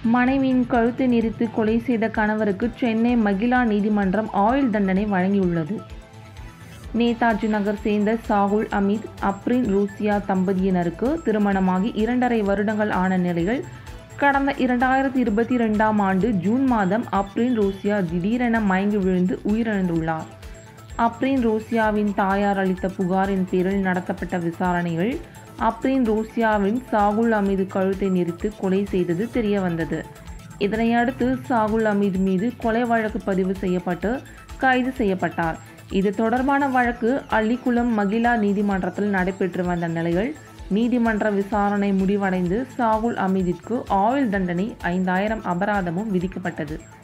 மனைவியின் கழுத்தை நெரித்து கொலை செய்த கணவருக்கு சென்னை மகிழா நீதிமன்றம் ஆயுள் தண்டனை வழங்கியுள்ளது நேதாஜி நகர் சேர்ந்த சாகுல் அமீத் அப்ரின் ரூசியா தம்பதியினருக்கு திருமணமாகி இரண்டரை வருடங்கள் ஆன நிலையில் கடந்த இரண்டாயிரத்தி இருபத்தி ரெண்டாம் ஆண்டு ஜூன் மாதம் அப்ரின் ரூசியா திடீரென மயங்கி விழுந்து உயிரிழந்துள்ளார் அப்ரின் ரூசியாவின் தாயார் அளித்த புகாரின் பேரில் நடத்தப்பட்ட விசாரணையில் அப்ரின் ரூசியாவின் சாகுல் அமீது கழுத்தை நெரித்து கொலை செய்தது தெரியவந்தது இதனையடுத்து சாகுல் அமீது மீது கொலை வழக்கு பதிவு செய்யப்பட்டு கைது செய்யப்பட்டார் இது தொடர்பான வழக்கு அள்ளிக்குளம் மகிழா நீதிமன்றத்தில் நடைபெற்று வந்த நிலையில் நீதிமன்ற விசாரணை முடிவடைந்து சாகுல் அமீதிற்கு ஆயுள் தண்டனை ஐந்தாயிரம் அபராதமும் விதிக்கப்பட்டது